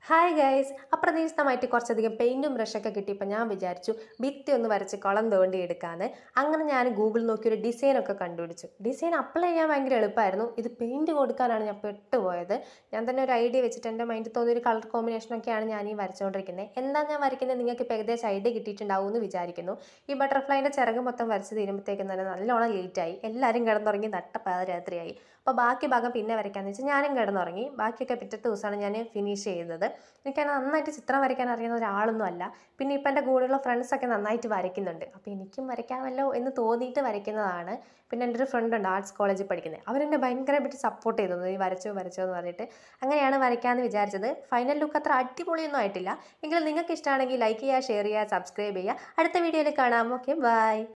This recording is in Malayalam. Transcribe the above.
ഹായ് ഗൈസ് അപ്രതീക്ഷിതമായിട്ട് കുറച്ചധികം പെയിൻറ്റും ബ്രഷൊക്കെ കിട്ടിയപ്പോൾ ഞാൻ വിചാരിച്ചു ഭിത്തി ഒന്ന് വരച്ച് കുളം തോണ്ടി എടുക്കാമെന്ന് അങ്ങനെ ഞാൻ ഗൂഗിൾ നോക്കി ഒരു ഡിസൈനൊക്കെ കണ്ടുപിടിച്ചു ഡിസൈൻ അപ്ലൈ ചെയ്യാൻ ഭയങ്കര എളുപ്പമായിരുന്നു ഇത് പെയിൻറ്റ് കൊടുക്കാനാണ് ഞാൻ പെട്ടുപോയത് ഞാൻ തന്നെ ഒരു ഐഡിയ വെച്ചിട്ട് എൻ്റെ മൈൻഡിൽ തോന്നിയ ഒരു കളർ കോമ്പിനേഷനൊക്കെയാണ് ഞാൻ ഈ വരച്ചുകൊണ്ടിരിക്കുന്നത് എന്താ ഞാൻ വരയ്ക്കുന്നത് നിങ്ങൾക്ക് ഇപ്പോൾ ഏകദേശം ഐഡിയ കിട്ടിയിട്ടുണ്ടാവും എന്ന് വിചാരിക്കുന്നു ഈ ബട്ടർഫ്ലൈൻ്റെ ചിറക് മൊത്തം വരച്ച് തീരുമ്പോഴത്തേക്കും തന്നെ നല്ലോണം ലേറ്റായി എല്ലാവരും കിടന്നുറങ്ങി നട്ട പാതിരാത്രിയായി അപ്പോൾ ബാക്കി ഭാഗം പിന്നെ വരയ്ക്കാമെന്ന് വെച്ചാൽ ഞാനും കിടന്നുറങ്ങി ബാക്കിയൊക്കെ പിറ്റത്തെ ദിവസമാണ് ഞാൻ ഫിനിഷ് ചെയ്തത് എനിക്കങ്ങനെ നന്നായിട്ട് ചിത്രം വരയ്ക്കാൻ അറിയുന്ന ഒരാളൊന്നും അല്ല പിന്നെ ഇപ്പം എൻ്റെ കൂടെയുള്ള ഫ്രണ്ട്സൊക്കെ നന്നായിട്ട് വരയ്ക്കുന്നുണ്ട് അപ്പോൾ എനിക്കും വരയ്ക്കാമല്ലോ എന്ന് തോന്നിയിട്ട് വരയ്ക്കുന്നതാണ് പിന്നെ എൻ്റെ ഒരു ഫ്രണ്ട് ഉണ്ട് ആർട്സ് കോളേജിൽ പഠിക്കുന്നത് അവരെന്നെ ഭയങ്കരമായിട്ട് സപ്പോർട്ട് ചെയ്തത് നീ വരച്ചോ വരച്ചോ എന്ന് പറഞ്ഞിട്ട് അങ്ങനെയാണ് വരയ്ക്കാമെന്ന് വിചാരിച്ചത് ഫൈനൽ ലുക്ക് അത്ര അടിപൊളിയൊന്നും ആയിട്ടില്ല എങ്കിലും നിങ്ങൾക്ക് ഇഷ്ടമാണെങ്കിൽ ലൈക്ക് ചെയ്യുക ഷെയർ ചെയ്യുക സബ്സ്ക്രൈബ് ചെയ്യുക അടുത്ത വീഡിയോയിൽ കാണാം ഓക്കെ ബൈ